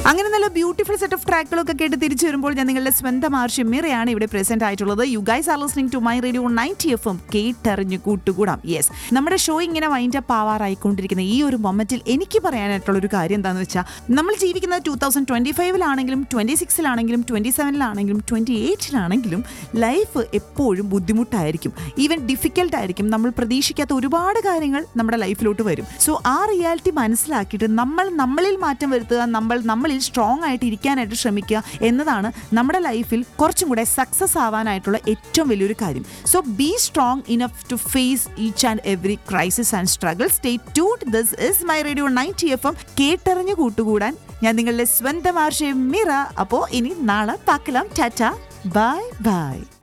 അങ്ങനെ നല്ല beautiful set of ട്രാക്കുകളൊക്കെ കേട്ട് തിരിച്ചു വരുമ്പോൾ ഞാൻ നിങ്ങളുടെ സ്വന്തം ആർഷ്യം മിറയാണ് ഇവിടെ പ്രസന്റ് ആയിട്ടുള്ളത് you guys are listening to my radio ninety F M കേട്ടറിഞ്ഞു കൂട്ടുകൂടാം യെസ് നമ്മുടെ ഷോ ഇങ്ങനെ വൈൻഡ് അപ്പ് ആവാറായിക്കൊണ്ടിരിക്കുന്ന ഈ ഒരു മൊമെന്റിൽ എനിക്ക് പറയാനായിട്ടുള്ള ഒരു കാര്യം എന്താണെന്ന് വെച്ചാൽ നമ്മൾ ജീവിക്കുന്നത് ടൂ തൗസൻഡ് ട്വന്റി ഫൈവിലാണെങ്കിലും ട്വന്റി സിക്സിലാണെങ്കിലും ട്വന്റി സെവനിലാണെങ്കിലും ട്വന്റി എയ്റ്റിലാണെങ്കിലും ലൈഫ് എപ്പോഴും ബുദ്ധിമുട്ടായിരിക്കും ഈവൻ ഡിഫിക്കൽട്ട് ആയിരിക്കും നമ്മൾ പ്രതീക്ഷിക്കാത്ത ഒരുപാട് കാര്യങ്ങൾ നമ്മുടെ ലൈഫിലോട്ട് വരും സോ ആ റിയാലിറ്റി മനസ്സിലാക്കിയിട്ട് നമ്മൾ നമ്മളിൽ മാറ്റം വരുത്തുക നമ്മൾ നമ്മളിൽ സ്ട്രോങ് ആയിട്ട് ഇരിക്കാനായിട്ട് ശ്രമിക്കുക എന്നതാണ് നമ്മുടെ ലൈഫിൽ കുറച്ചും കൂടെ സക്സസ് ആവാനായിട്ടുള്ള ഏറ്റവും വലിയൊരു കാര്യം so be strong enough to face each and every crisis and struggle stay ടൂഡ് this is my radio ninety F M കേട്ടറിഞ്ഞു കൂട്ടുകൂടാൻ ഞാൻ നിങ്ങളുടെ സ്വന്തം ആർഷയും മിറ അപ്പോൾ ഇനി നാളെ പാക്കലാം ടാറ്റ ബൈ ബൈ